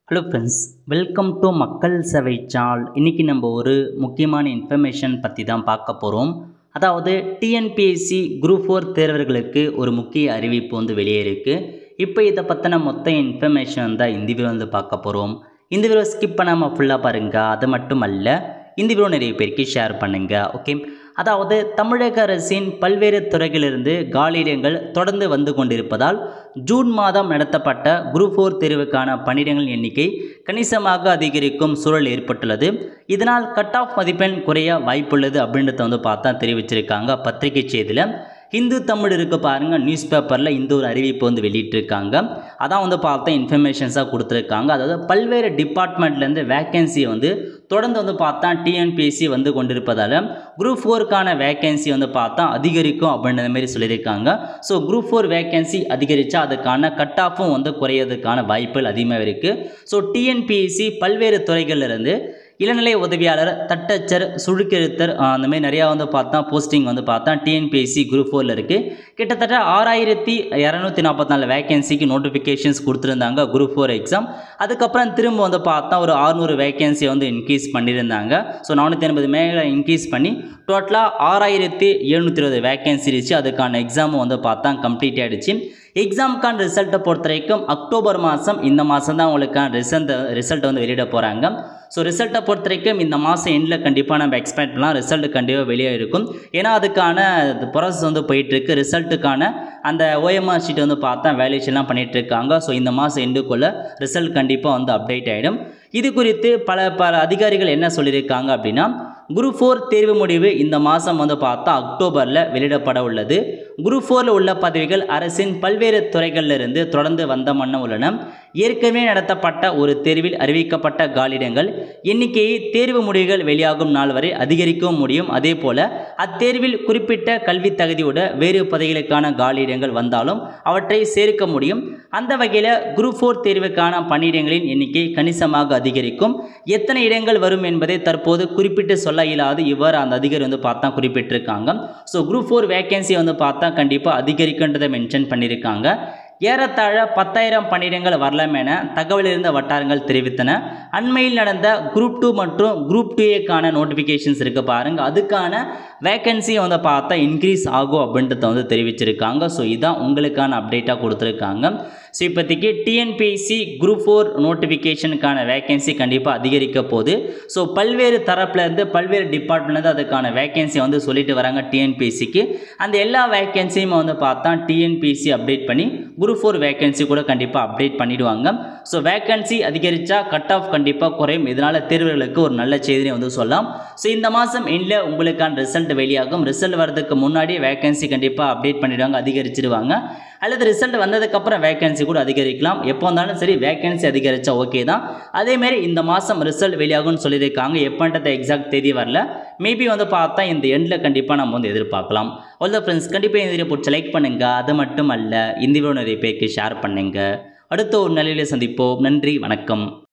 hello friends welcome to மக்கள் சேவை சால் இன்றைக்கி நம்ம ஒரு முக்கியமான இன்ஃபர்மேஷன் பற்றி தான் பார்க்க போகிறோம் அதாவது டிஎன்பிஎஸ்சி குரூப் ஃபோர் தேர்வர்களுக்கு ஒரு முக்கிய அறிவிப்பு வந்து வெளியே இருக்குது இப்போ இதை பற்றின மொத்த இன்ஃபர்மேஷன் தான் இந்த வீடியோ வந்து பார்க்க போகிறோம் இந்த வீடியோ ஸ்கிப் பண்ணாமல் ஃபுல்லாக பாருங்கள் அது மட்டும் அல்ல இந்த வீடியோ நிறைய பேருக்கு ஷேர் பண்ணுங்கள் ஓகே அதாவது தமிழக அரசின் பல்வேறு துறைகளிலிருந்து காலியிடங்கள் தொடர்ந்து வந்து கொண்டிருப்பதால் ஜூன் மாதம் நடத்தப்பட்ட குரூப் ஃபோர் தேர்வுக்கான பணியிடங்கள் எண்ணிக்கை கணிசமாக அதிகரிக்கும் சூழல் ஏற்பட்டுள்ளது இதனால் கட் ஆஃப் மதிப்பெண் குறைய வாய்ப்புள்ளது அப்படின்றத வந்து பார்த்தா தெரிவிச்சிருக்காங்க பத்திரிகை செய்தியில் ஹிந்து தமிழ் இருக்க பாருங்கள் நியூஸ் பேப்பரில் இந்த ஒரு அறிவிப்பு வந்து வெளியிட்டிருக்காங்க அதான் வந்து பார்த்தா இன்ஃபர்மேஷன்ஸாக கொடுத்துருக்காங்க அதாவது பல்வேறு டிபார்ட்மெண்ட்லேருந்து வேக்கன்சியை வந்து தொடர்ந்து வந்து பார்த்தா டிஎன்பிஎஸ்சி வந்து கொண்டிருப்பதால் குரூப் ஃபோருக்கான வேக்கன்சி வந்து பார்த்தா அதிகரிக்கும் அப்படின்ற மாதிரி சொல்லியிருக்காங்க ஸோ குரூப் ஃபோர் வேக்கன்சி அதிகரித்தா அதுக்கான கட் ஆஃபும் வந்து குறையிறதுக்கான வாய்ப்புகள் அதிகமாக இருக்குது ஸோ டிஎன்பிஎஸ்சி பல்வேறு துறைகளிலிருந்து இளநிலை உதவியாளர் தட்டச்சர் சுழுக்கெழுத்தர் ஆஹ் அந்த மாதிரி நிறையா வந்து பார்த்தா போஸ்டிங் வந்து பார்த்தா டிஎன்பிஎஸ்சி குரூப் ஃபோரில் இருக்குது கிட்டத்தட்ட ஆறாயிரத்தி இரநூத்தி நாற்பத்தி நாலு வேகன்சிக்கு நோட்டிஃபிகேஷன்ஸ் கொடுத்துருந்தாங்க குரூப் ஃபோர் எக்ஸாம் அதுக்கப்புறம் திரும்ப வந்து பார்த்தா ஒரு ஆறுநூறு வேகன்சியை வந்து இன்க்ரீஸ் பண்ணியிருந்தாங்க ஸோ நானூற்றி எண்பது மேலே இன்க்ரீஸ் பண்ணி டோட்டலாக ஆறாயிரத்தி எழுநூற்றி இருபது வேகன்சி இருந்துச்சு அதுக்கான எக்ஸாமும் வந்து பார்த்தா கம்ப்ளீட் ஆகிடுச்சு எக்ஸாமுக்கான ரிசல்ட்டை பொறுத்த வரைக்கும் அக்டோபர் மாதம் இந்த மாதம் தான் உங்களுக்கான ரிசல்ட் ரிசல்ட் வந்து வெளியிட போகிறாங்க ஸோ ரிசல்ட்டை பொறுத்த வரைக்கும் இந்த மாதம் எண்டில் கண்டிப்பாக நம்ம எக்ஸ்பெக்ட் பண்ணலாம் ரிசல்ட் கண்டிப்பாக வெளியே இருக்கும் ஏன்னா அதுக்கான ப்ராசஸ் வந்து போயிட்டுருக்கு ரிசல்ட்டுக்கான அந்த ஓஎம்ஆர் ஷீட் வந்து பார்த்தா வேல்யூஷன்லாம் பண்ணிகிட்டு இருக்காங்க ஸோ இந்த மாதம் எண்டுக்குள்ளே ரிசல்ட் கண்டிப்பாக வந்து அப்டேட் ஆகிடும் இது குறித்து பல பல அதிகாரிகள் என்ன சொல்லியிருக்காங்க அப்படின்னா குரூப் ஃபோர் தேர்வு முடிவு இந்த மாதம் வந்து பார்த்தா அக்டோபரில் வெளியிடப்பட உள்ளது குரூப் ஃபோரில் உள்ள பதவிகள் அரசின் பல்வேறு துறைகளிலிருந்து தொடர்ந்து வந்த வண்ணம் உள்ளன ஏற்கனவே நடத்தப்பட்ட ஒரு தேர்வில் அறிவிக்கப்பட்ட காலிடங்கள் எண்ணிக்கையை தேர்வு முடிவுகள் வெளியாகும் நாள் வரை அதிகரிக்கவும் முடியும் அதே போல அத்தேர்வில் குறிப்பிட்ட கல்வி தகுதியோட வேறு பதவிகளுக்கான காலியிடங்கள் வந்தாலும் அவற்றை சேர்க்க முடியும் அந்த வகையில் குரூப் ஃபோர் தேர்வுக்கான பணியிடங்களின் எண்ணிக்கை கணிசமாக அதிகரிக்கும் எத்தனை இடங்கள் வரும் என்பதை தற்போது குறிப்பிட்டு சொல்ல இயலாது இவ்வாறு அந்த அதிகாரி வந்து பார்த்தா குறிப்பிட்டிருக்காங்க ஸோ குரூப் ஃபோர் வேகன்சி வந்து பார்த்தா கண்டிப்பாக அதிகரிக்குன்றதை மென்ஷன் பண்ணியிருக்காங்க ஏறத்தாழ பத்தாயிரம் பணியிடங்கள் வரலாம் என தகவல் இருந்த வட்டாரங்கள் தெரிவித்தன அண்மையில் நடந்த குரூப் டூ மற்றும் குரூப் டூஏக்கான நோட்டிஃபிகேஷன்ஸ் இருக்கு பாருங்க அதுக்கான வேக்கன்சி வந்து பார்த்தா இன்க்ரீஸ் ஆகும் அப்படின்றத வந்து தெரிவிச்சிருக்காங்க ஸோ இதான் உங்களுக்கான அப்டேட்டாக கொடுத்துருக்காங்க ஸோ இப்போதைக்கு டிஎன்பிஎஸ்சி குரூப் ஃபோர் நோட்டிஃபிகேஷனுக்கான வேக்கன்சி கண்டிப்பாக அதிகரிக்க போகுது ஸோ பல்வேறு தரப்புலேருந்து பல்வேறு டிபார்ட்மெண்ட்லேருந்து அதுக்கான வேக்கன்சி வந்து சொல்லிட்டு வராங்க டிஎன்பிஎஸ்சிக்கு அந்த எல்லா வேக்கன்சியும் வந்து பார்த்தா டிஎன்பிஎஸ்சி அப்டேட் பண்ணி குரூப் ஃபோர் வேக்கன்சி கூட கண்டிப்பாக அப்டேட் பண்ணிடுவாங்க ஸோ வேக்கன்சி அதிகரித்தா கட் ஆஃப் கண்டிப்பாக குறையும் இதனால் தேர்வுகளுக்கு ஒரு நல்ல செய்தியை வந்து சொல்லலாம் ஸோ இந்த மாதம் எண்டில் உங்களுக்கான ரிசல்ட் வெளியாகும் ரிசல்ட் வரதுக்கு முன்னாடி வேக்கன்சி கண்டிப்பாக அப்டேட் பண்ணிடுவாங்க அதிகரிச்சிடுவாங்க அல்லது ரிசல்ட் வந்ததுக்கப்புறம் வேக்கன்சி கூட அதிகரிக்கலாம் எப்போ வந்தாலும் சரி வேக்கன்சி அதிகரித்தா ஓகே தான் அதேமாரி இந்த மாதம் ரிசல்ட் வெளியாகும்னு சொல்லியிருக்காங்க எப்போன்றது எக்ஸாக்ட் தேதி வரல மேபி வந்து பார்த்தா இந்த எண்டில் கண்டிப்பாக நம்ம வந்து எதிர்பார்க்கலாம் அவ்வளோ ஃப்ரெண்ட்ஸ் கண்டிப்பாக இந்த வீடியோ பிடிச்ச லைக் பண்ணுங்கள் அது மட்டும் அல்ல இந்த வீடியோ நிறைய பேருக்கு ஷேர் பண்ணுங்கள் அடுத்த ஒரு நிலையில சந்திப்போம் நன்றி வணக்கம்